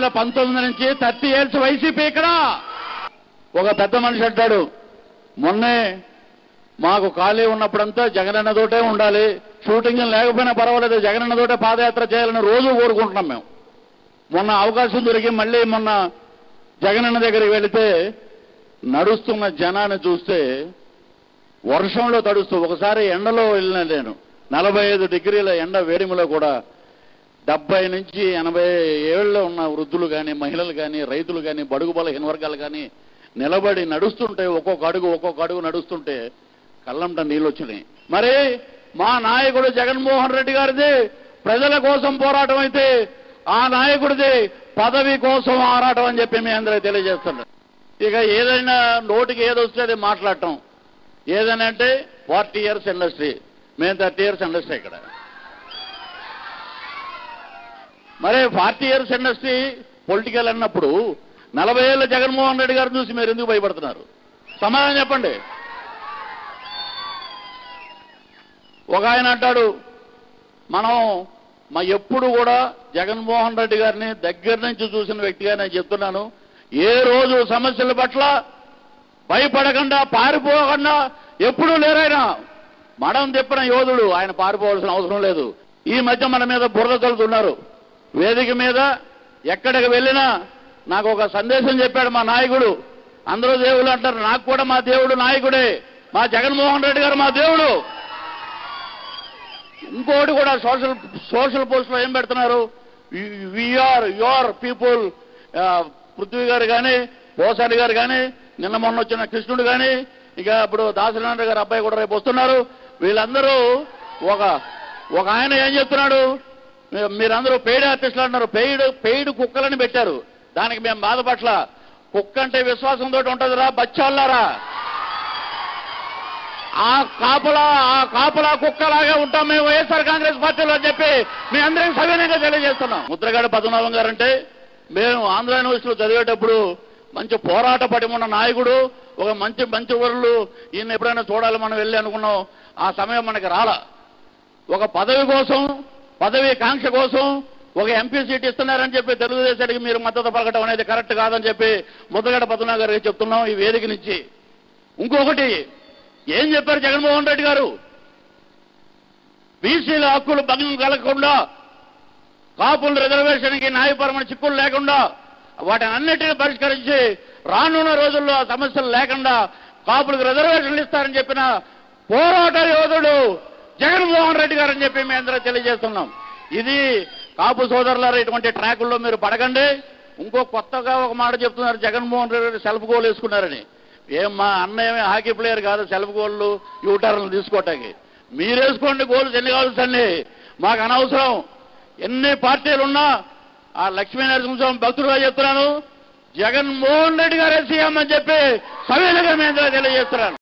వేల పంతొమ్మిది నుంచి థర్టీ ఇయర్స్ వైసీపీ ఇక్కడ ఒక పెద్ద మనిషి అంటాడు మొన్నే మాకు ఖాళీ ఉన్నప్పుడంతా జగనన్నతోటే ఉండాలి షూటింగ్ లేకపోయినా పర్వాలేదు జగనన్నతోటే పాదయాత్ర చేయాలని రోజు కోరుకుంటున్నాం మేము మొన్న అవకాశం దొరికి మళ్ళీ మొన్న జగనన్న దగ్గరికి వెళితే నడుస్తున్న జనాన్ని చూస్తే వర్షంలో తడుస్తూ ఒకసారి ఎండలో వెళ్ళిన నేను నలభై ఐదు డిగ్రీల ఎండ వేడిమిలో కూడా డెబ్బై నుంచి ఎనభై ఏళ్ళలో ఉన్న వృద్ధులు కానీ మహిళలు కానీ రైతులు కానీ బడుగు బలహీన వర్గాలు కానీ నిలబడి నడుస్తుంటే ఒక్కొక్క అడుగు ఒక్కొక్క అడుగు నడుస్తుంటే కళ్ళంట నీళ్ళు వచ్చినాయి మరి మా నాయకుడు జగన్మోహన్ రెడ్డి గారిది ప్రజల కోసం పోరాటం అయితే ఆ నాయకుడిది పదవి కోసం ఆరాటం అని చెప్పి మీ అందరూ తెలియజేస్తున్నారు ఇక ఏదైనా నోటికి ఏదొస్తే అది మాట్లాడటం ఏదైనా అంటే ఫార్టీ ఇయర్స్ ఇండస్ట్రీ మేము థర్టీ ఇయర్స్ ఇండస్ట్రీ ఇక్కడ మరి ఫార్టీ ఇయర్స్ ఇండస్ట్రీ పొలిటికల్ అన్నప్పుడు నలభై ఏళ్ళ జగన్మోహన్ రెడ్డి గారు చూసి మీరు ఎందుకు భయపడుతున్నారు సమాధానం చెప్పండి ఒక ఆయన అంటాడు మనం మా ఎప్పుడు కూడా జగన్మోహన్ రెడ్డి గారిని దగ్గర నుంచి చూసిన వ్యక్తిగా నేను చెప్తున్నాను ఏ రోజు సమస్యల పట్ల భయపడకుండా పారిపోకుండా ఎప్పుడూ లేరైనా మడం తిప్పిన యోధుడు ఆయన పారిపోవాల్సిన అవసరం లేదు ఈ మధ్య మన మీద బురద చల్లుతున్నారు వేదిక మీద ఎక్కడికి వెళ్ళినా నాకు ఒక సందేశం చెప్పాడు మా నాయకుడు అందరూ దేవుడు అంటారు నాకు కూడా మా దేవుడు నాయకుడే మా జగన్మోహన్ రెడ్డి గారు మా దేవుడు ఇంకోటి కూడా సోషల్ సోషల్ పోస్ట్ లో ఏం పెడుతున్నారు విఆర్ యువర్ పీపుల్ పృథ్వీ గారు కానీ పోసారి గారు కానీ నిన్న మొన్న వచ్చిన కృష్ణుడు కానీ ఇక ఇప్పుడు దాసనారాయణ గారు అబ్బాయి కూడా రేపు వస్తున్నారు వీళ్ళందరూ ఒక ఒక ఆయన ఏం చెప్తున్నాడు మీ- మీరందరూ పెయిడ్ ఆర్టిస్టులు అంటున్నారు పెయిడ్ పెయిడ్ కుక్కలని పెట్టారు దానికి మేము బాధపట్ల కుక్క అంటే విశ్వాసంతో ఉంటుందిరా బచ్చాళ్ళారా ఆ కాపలా ఆ కాపలా కుక్కలాగే ఉంటాం మేము వైఎస్ఆర్ కాంగ్రెస్ పార్టీలో అని చెప్పి మీ అందరికీ సవినయంగా తెలియజేస్తున్నాం ముద్రగడ పద్మనాభం గారు అంటే మేము ఆంధ్ర యూనివర్సిటీలో చదివేటప్పుడు మంచి పోరాట పడిమున్న నాయకుడు ఒక మంచి మంచి ఊర్లు ఈయన ఎప్పుడైనా చూడాలి మనం వెళ్ళి అనుకున్నాం ఆ సమయం మనకి రాలా ఒక పదవి కోసం పదవి కాంక్ష కోసం ఒక ఎంపీ సీట్ ఇస్తున్నారని చెప్పి తెలుగుదేశానికి మీరు మద్దతు పలకడం అనేది కరెక్ట్ కాదని చెప్పి ముద్రగడ పద్మనాభ గారికి చెప్తున్నాం ఈ వేదిక నుంచి ఇంకొకటి ఏం చెప్పారు జగన్మోహన్ రెడ్డి గారు బీసీల హక్కులు భంగం కలగకుండా కాపుల రిజర్వేషన్కి న్యాయపరమైన చిక్కులు లేకుండా వాటిని అన్నిటిని పరిష్కరించి రానున్న రోజుల్లో ఆ సమస్యలు లేకుండా కాపులకు రిజర్వేషన్లు ఇస్తారని చెప్పిన పోరాట యోధుడు జగన్మోహన్ రెడ్డి గారు అని చెప్పి మేము అందరూ తెలియజేస్తున్నాం ఇది కాపు సోదరులారా ఇటువంటి ట్రాకుల్లో మీరు పడకండి ఇంకో కొత్తగా ఒక మాట చెప్తున్నారు జగన్మోహన్ రెడ్డి గారు సెల్ఫ్ గోల్ వేసుకున్నారని ఏం మా అన్నయ్య హాకీ ప్లేయర్ కాదు సెల్ఫ్ గోళ్ళు యూటర్న్లు తీసుకోవటానికి మీరేసుకోండి గోల్స్ ఎన్ని కావాల్సండి మాకు అనవసరం ఎన్ని పార్టీలు ఉన్నా ఆ లక్ష్మీ నరసింహస్వామి భక్తుడుగా చెప్తున్నాను జగన్మోహన్ రెడ్డి గారే సీఎం అని చెప్పి సవినగా మేము తెలియజేస్తున్నాను